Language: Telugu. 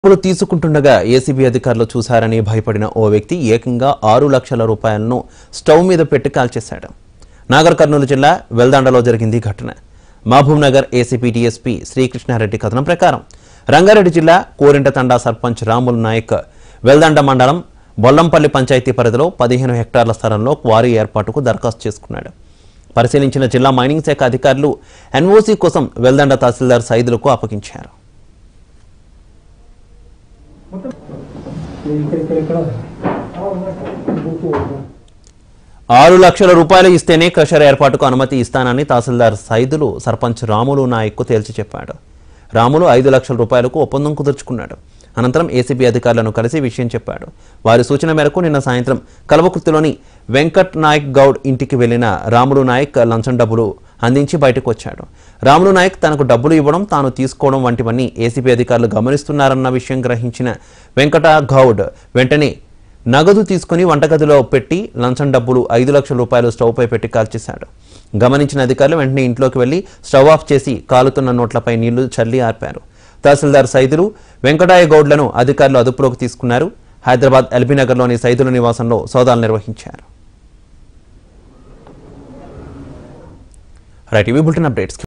డబ్బులు తీసుకుంటుండగా ఏసీబీ అధికారులు చూశారని భయపడిన ఓ వ్యక్తి ఏకంగా ఆరు లక్షల రూపాయలను స్టవ్ మీద పెట్టి కాల్చేశాడు నాగర్ కర్నూలు జిల్లా వెల్దాండలో జరిగింది ఈ ఘటన Mahabubnagar ACP DSP Srikrishna Reddy కథనం ప్రకారం రంగారెడ్డి జిల్లా కోరింట తండా సర్పంచ్ రాములు నాయక్ వెల్దండ మండలం బొల్లంపల్లి పంచాయతీ పరిధిలో పదిహేను హెక్టార్ల స్థలంలో క్వారీ ఏర్పాటుకు దరఖాస్తు చేసుకున్నాడు పరిశీలించిన జిల్లా మైనింగ్ శాఖ అధికారులు ఎన్ఓసీ కోసం వెల్దండ తహసీల్దార్ సైదులకు అప్పగించారు ఇక్కడ ఇక్కడ ఇక్కడ ఆరు లక్షల రూపాయలు ఇస్తేనే క్రషర్ ఏర్పాటుకు అనుమతి ఇస్తానని తహసీల్దార్ సైదులు సర్పంచ్ రాములు నాయక్కు తేల్చి చెప్పాడు రాములు ఐదు లక్షల రూపాయలకు ఒప్పందం కుదుర్చుకున్నాడు అనంతరం ఏసీబీ అధికారులను కలిసి విషయం చెప్పాడు వారి సూచన మేరకు నిన్న సాయంత్రం కల్వకుర్తిలోని వెంకట్ నాయక్ గౌడ్ ఇంటికి వెళ్లిన రాములు నాయక్ లంచం డబ్బులు అందించి బయటకు వచ్చాడు రాములు నాయక్ తనకు డబ్బులు ఇవ్వడం తాను తీసుకోవడం వంటివన్నీ ఏసీబీ అధికారులు గమనిస్తున్నారన్న విషయం గ్రహించిన వెంకట గౌడ్ వెంటనే నగదు తీసుకుని వంటగదిలో పెట్టి లంచం డబ్బులు ఐదు లక్షల రూపాయలు స్టవ్పై పెట్టి కాల్చేశాడు గమనించిన అధికారులు వెంటనే ఇంట్లోకి వెళ్లి స్టవ్ ఆఫ్ చేసి కాలుతున్న నోట్లపై నీళ్లు చల్లి ఆర్పారు తహసీల్దార్ సైదులు వెంకటాయ గౌడ్లను అధికారులు అదుపులోకి తీసుకున్నారు హైదరాబాద్ ఎల్బీ నగర్లోని సైదుల నివాసంలో సోదాలు నిర్వహించారు రైట్ ఇవి బులెటిన్ అప్డేట్స్